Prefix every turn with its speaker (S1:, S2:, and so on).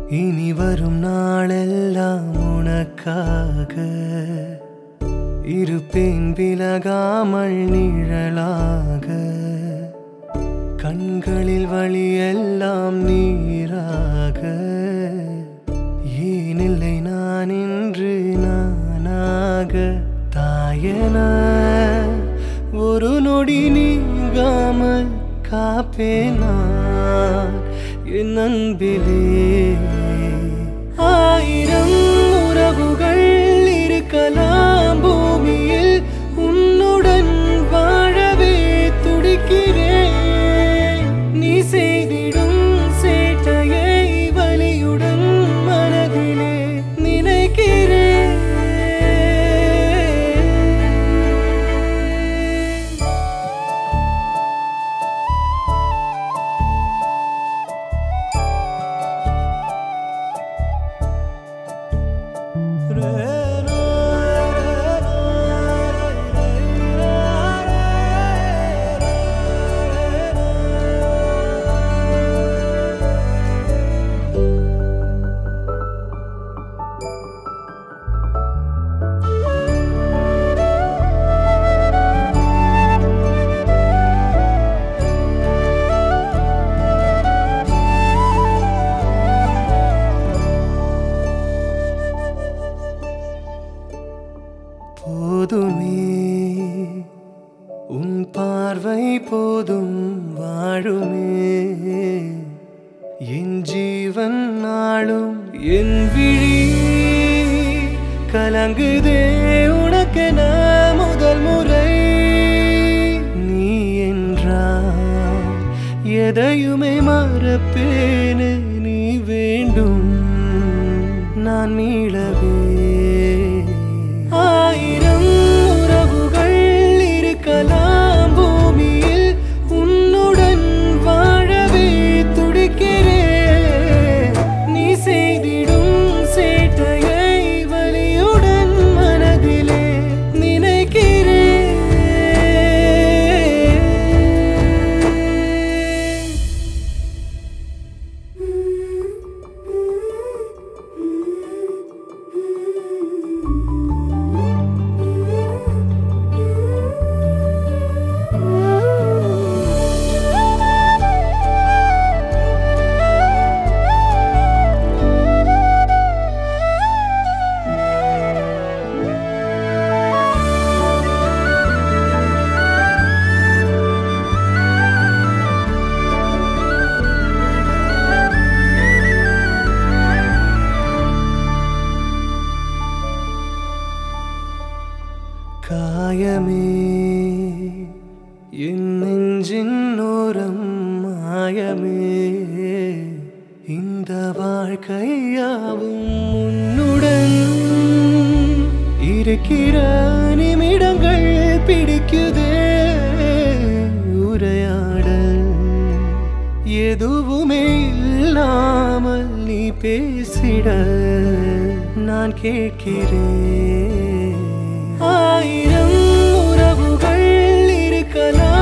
S1: இனி வரும் நாளெல்லாம் உனக்காக இருப்பேன் விலகாமல் நிழலாக கண்களில் வழியெல்லாம் நீராக ஏனில்லை நான் இன்று நானாக தாயன ஒரு நொடி நீங்காமல் காப்பேன் நான் என் அன்பிலே ஆயிரம் உறவுகள் இருக்கலாம் பூமியில் உன்னுடன் வாழவே துடிக்கிறேன் நீ செய்திடும் சேட்டையை வலியுடன் மனதிலே நினைக்கிறேன் போதுமே உன் பார்வை போதும் வாழுமே என் ஜீவன் நாளும் என் விழி கலங்குதே உனக்கென முதல் முறை நீ என்றால் எதையுமே மறப்பேனே நீ வேண்டும் நான் மீளவே ஆயிரம் உறவுகள் இருக்கலாம் பூமியில் உன்னுடன் வாழவே துடிக்கிறேன் நீ செய்திடும் சேட்டையை வலியுடன் மனதிலே நினைக்கிறேன் காயமே என் நெஞ்சின் ஓரம் மாயமே இந்த வாழ்க்கையாவும் உன்னுடன் இருக்கிற நிமிடங்கள் பிடிக்குதே உரையாடல் எதுவுமே இல்லாமல் நீ பேசிட நான் கேட்கிறேன் ஆயிரம் உறவுகள் இருக்கலாம்